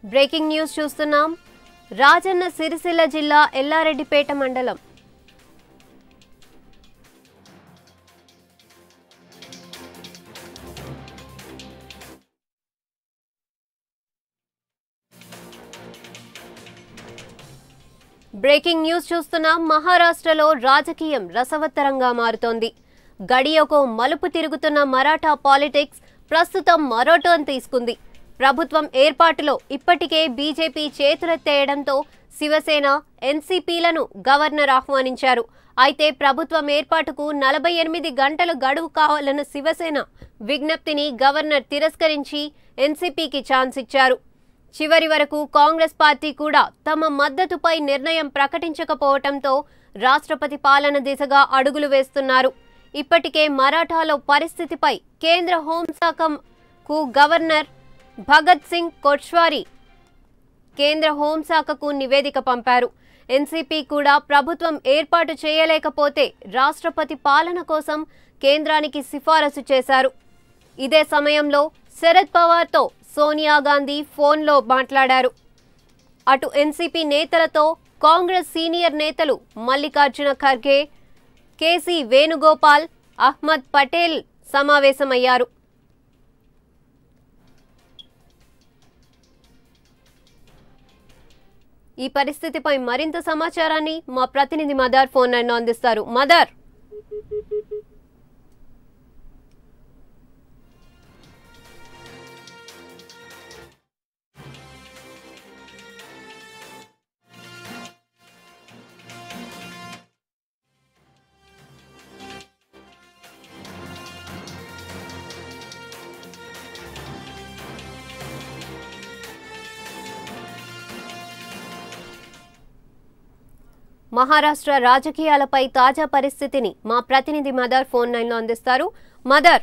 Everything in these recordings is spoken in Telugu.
బ్రేకింగ్ న్యూస్ చూస్తున్నాం రాజన్న సిరిసిల్ల జిల్లా ఎల్లారెడ్డిపేట మండలం బ్రేకింగ్ న్యూస్ చూస్తున్నాం మహారాష్ట్రలో రాజకీయం రసవత్తరంగా మారుతోంది గడియకు మలుపు తిరుగుతున్న మరాఠా పాలిటిక్స్ ప్రస్తుతం మరో టర్న్ తీసుకుంది ప్రభుత్వం ఏర్పాటులో ఇప్పటికే బీజేపీ చేతులెత్తేయడంతో శివసేన ఎన్సీపీలను గవర్నర్ ఆహ్వానించారు అయితే ప్రభుత్వం ఏర్పాటుకు నలభై ఎనిమిది గంటలు గడువు కావాలన్న శివసేన విజ్ఞప్తిని గవర్నర్ తిరస్కరించి ఎన్సీపీకి ఛాన్స్ ఇచ్చారు చివరి వరకు కాంగ్రెస్ పార్టీ కూడా తమ మద్దతుపై నిర్ణయం ప్రకటించకపోవడంతో రాష్ట్రపతి పాలన దిశగా అడుగులు వేస్తున్నారు ఇప్పటికే మరాఠాలో పరిస్థితిపై కేంద్ర హోంశాఖకు గవర్నర్ భగత్ సింగ్ కొట్వారీ కేంద్ర హోంశాఖకు నివేదిక పంపారు ఎన్సీపీ కూడా ప్రభుత్వం ఏర్పాటు చేయలేకపోతే రాష్ట్రపతి పాలన కోసం కేంద్రానికి సిఫారసు చేశారు ఇదే సమయంలో శరద్ పవార్తో సోనియా గాంధీ ఫోన్లో మాట్లాడారు అటు ఎన్సీపీ నేతలతో కాంగ్రెస్ సీనియర్ నేతలు మల్లికార్జున ఖర్గే కేసీ వేణుగోపాల్ అహ్మద్ పటేల్ సమావేశమయ్యారు ఈ పరిస్థితిపై మరింత సమాచారాన్ని మా ప్రతినిధి మదర్ ఫోన్ లైన్లో అందిస్తారు మదర్ మహారాష్ట్ర రాజకీయాలపై తాజా పరిస్థితిని మా ప్రతినిధి మదర్ ఫోన్ లైన్లో అందిస్తారు మదర్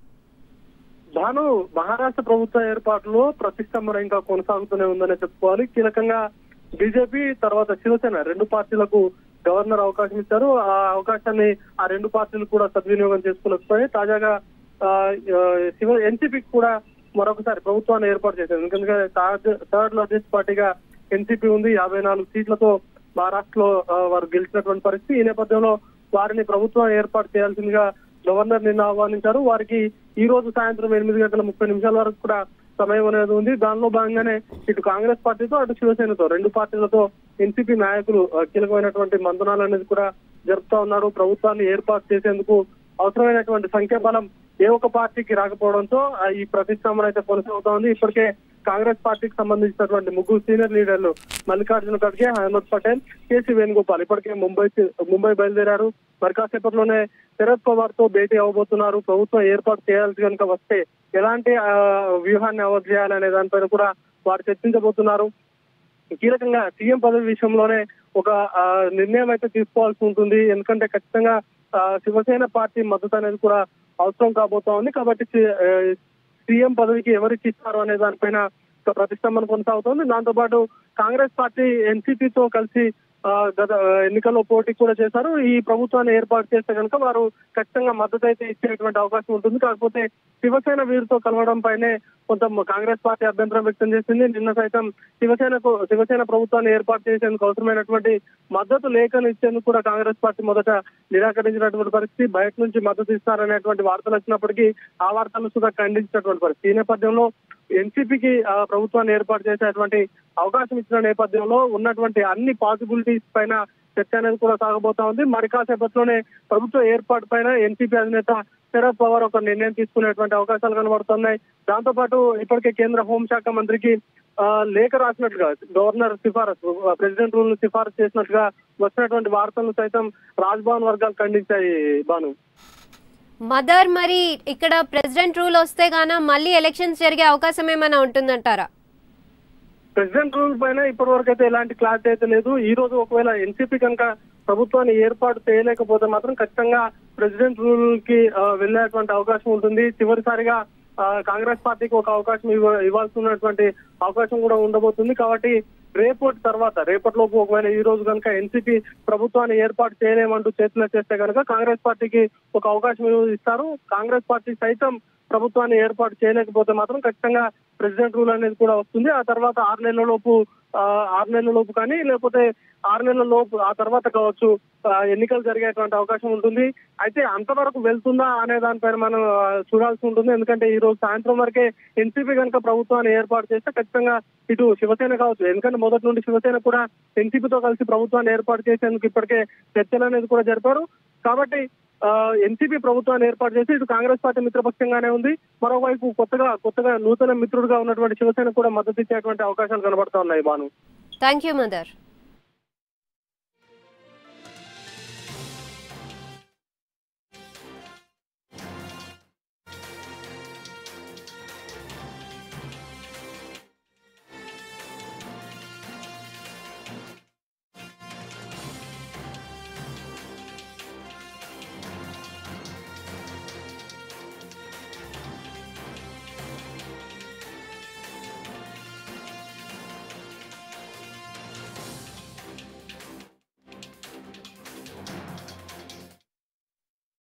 భాను మహారాష్ట్ర ప్రభుత్వ ఏర్పాటులో ప్రతిష్టంభన ఇంకా కొనసాగుతూనే ఉందనే చెప్పుకోవాలి కీలకంగా బీజేపీ తర్వాత శివసేన రెండు పార్టీలకు గవర్నర్ అవకాశం ఇచ్చారు ఆ అవకాశాన్ని ఆ రెండు పార్టీలు కూడా సద్వినియోగం చేసుకుని తాజాగా ఆ, ఆ, శివ ఎన్సీపీకి కూడా మరొకసారి ప్రభుత్వాన్ని ఏర్పాటు చేశారు ఎందుకంటే థర్డ్ థర్డ్ లార్జెస్ట్ పార్టీగా ఎన్సీపీ ఉంది యాభై నాలుగు సీట్లతో మహారాష్ట్రలో ఆ, వారు గెలిచినటువంటి పరిస్థితి ఈ నేపథ్యంలో వారిని ప్రభుత్వం ఏర్పాటు చేయాల్సిందిగా గవర్నర్ నిన్న ఆహ్వానించారు వారికి ఈ రోజు సాయంత్రం ఎనిమిది గంటల ముప్పై నిమిషాల వరకు కూడా సమయం అనేది ఉంది దానిలో భాగంగానే ఇటు కాంగ్రెస్ పార్టీతో అటు శివసేనతో రెండు పార్టీలతో ఎన్సీపీ నాయకులు ఆ, కీలకమైనటువంటి మంతనాలు అనేది కూడా జరుపుతా ఉన్నారు ప్రభుత్వాన్ని ఏర్పాటు చేసేందుకు అవసరమైనటువంటి సంఖ్యాబలం ఏ ఒక్క పార్టీకి రాకపోవడంతో ఆ, ఈ ప్రతిష్టంభన అయితే కొనసాగుతా ఉంది ఇప్పటికే కాంగ్రెస్ పార్టీకి సంబంధించినటువంటి ముగ్గురు సీనియర్ లీడర్లు మల్లికార్జున ఖర్గే అహ్మద్ పటేల్ కేసీ వేణుగోపాల్ ఇప్పటికే ముంబై ముంబై బయలుదేరారు మరి కాసేపట్లోనే శరద్ పవార్ తో భేటీ అవ్వబోతున్నారు ప్రభుత్వం ఏర్పాటు చేయాల్సి కనుక వస్తే ఎలాంటి ఆ, వ్యూహాన్ని అమలు చేయాలనే దానిపైన కూడా వారు చర్చించబోతున్నారు కీలకంగా సీఎం పదవి విషయంలోనే ఒక ఆ, నిర్ణయం అయితే తీసుకోవాల్సి ఉంటుంది ఎందుకంటే ఖచ్చితంగా ఆ, శివసేన పార్టీ మద్దతు అనేది కూడా అవసరం కాబోతా ఉంది కాబట్టి సి- ఆ, సీఎం పదవికి ఎవరికి ఇస్తారు అనే దానిపైన ఒక ప్రతిష్టంభన కొనసాగుతోంది దాంతో పాటు కాంగ్రెస్ పార్టీ ఎన్సీపీతో కలిసి ఆ, గత ఆ, ఎన్నికల్లో పోటీ కూడా చేశారు ఈ ప్రభుత్వాన్ని ఏర్పాటు చేస్తే కనుక వారు ఖచ్చితంగా మద్దతు అయితే ఇచ్చేటువంటి అవకాశం ఉంటుంది కాకపోతే శివసేన వీరితో కలవడం పైనే కొంత కాంగ్రెస్ పార్టీ అభ్యంతరం వ్యక్తం చేసింది నిన్న సైతం శివసేనకు శివసేన ప్రభుత్వాన్ని ఏర్పాటు చేసేందుకు అవసరమైనటువంటి మద్దతు లేఖను ఇచ్చేందుకు కూడా కాంగ్రెస్ పార్టీ మొదట నిరాకరించినటువంటి పరిస్థితి బయట నుంచి మద్దతు ఇస్తారనేటువంటి వార్తలు వచ్చినప్పటికీ ఆ వార్తలను కూడా ఖండించినటువంటి పరిస్థితి ఈ నేపథ్యంలో ఎన్సీపీకి ప్రభుత్వాన్ని ఏర్పాటు చేసేటువంటి అవకాశం ఇచ్చిన నేపథ్యంలో ఉన్నటువంటి అన్ని పాసిబిలిటీస్ పైన చర్చ అనేది కూడా సాగబోతా ఉంది మరి కాసేపట్లోనే ప్రభుత్వ ఏర్పాటు పైన ఎన్సీపీ అధినేత శరద్ పవార్ ఒక నిర్ణయం తీసుకునేటువంటి అవకాశాలు కనబడుతున్నాయి దాంతో పాటు ఇప్పటికే కేంద్ర హోంశాఖ మంత్రికి ఆ, లేఖ రాసినట్లుగా గవర్నర్ సిఫారసు ఆ, ప్రెసిడెంట్ రూల్ సిఫారసు చేసినట్లుగా వచ్చినటువంటి వార్తలను సైతం రాజ్భవన్ వర్గాలు ఖండించాయి బాను మదర్ మరి ఇక్కడ ప్రెసిడెంట్ రూల్ వస్తే గాన మళ్ళీ ఎలక్షన్స్ జరిగే అవకాశం ఏమైనా ఉంటుందంటారా ప్రెసిడెంట్ రూల్ పైన ఇప్పటి వరకు అయితే ఎలాంటి క్లారిటీ అయితే లేదు ఈ రోజు ఒకవేళ ఎన్సీపీ కనుక ప్రభుత్వాన్ని ఏర్పాటు చేయలేకపోతే మాత్రం ఖచ్చితంగా ప్రెసిడెంట్ రూల్ కి ఆ, వెళ్ళేటువంటి అవకాశం ఉంటుంది చివరిసారిగా ఆ, కాంగ్రెస్ పార్టీకి ఒక అవకాశం ఇవ్వ ఇవ్వాల్సి ఉన్నటువంటి అవకాశం కూడా ఉండబోతుంది కాబట్టి రేపటి తర్వాత రేపటిలోపు ఒకవేళ ఈ రోజు కనుక ఎన్సీపీ ప్రభుత్వాన్ని ఏర్పాటు చేయలేమంటూ చేతులు చేస్తే కనుక కాంగ్రెస్ పార్టీకి ఒక అవకాశం ఇస్తారు కాంగ్రెస్ పార్టీ సైతం ప్రభుత్వాన్ని ఏర్పాటు చేయలేకపోతే మాత్రం ఖచ్చితంగా ప్రెసిడెంట్ రూల్ అనేది కూడా వస్తుంది ఆ తర్వాత ఆరు నెలల లోపు ఆ, ఆరు నెలల లోపు కానీ లేకపోతే ఆరు నెలల లోపు ఆ తర్వాత కావచ్చు ఆ, ఎన్నికలు జరిగేటువంటి అవకాశం ఉంటుంది అయితే అంతవరకు వెళ్తుందా అనే దానిపైన మనం ఆ, చూడాల్సి ఉంటుంది ఎందుకంటే ఈ రోజు సాయంత్రం వరకే ఎన్సీపీ కనుక ప్రభుత్వాన్ని ఏర్పాటు చేస్తే ఖచ్చితంగా ఇటు శివసేన కావచ్చు ఎందుకంటే మొదటి నుండి శివసేన కూడా ఎన్సీపీతో కలిసి ప్రభుత్వాన్ని ఏర్పాటు చేసేందుకు ఇప్పటికే చర్చలు అనేది కూడా జరిపారు కాబట్టి ఎన్సీపీ ప్రభుత్వాన్ని ఏర్పాటు చేసి ఇటు కాంగ్రెస్ పార్టీ మిత్రపక్షంగానే ఉంది మరోవైపు కొత్తగా కొత్తగా నూతన మిత్రుడుగా ఉన్నటువంటి శివసేన కూడా మద్దతు ఇచ్చేటువంటి అవకాశాలు కనబడతా ఉన్నాయి బాను థ్యాంక్ యూ మదర్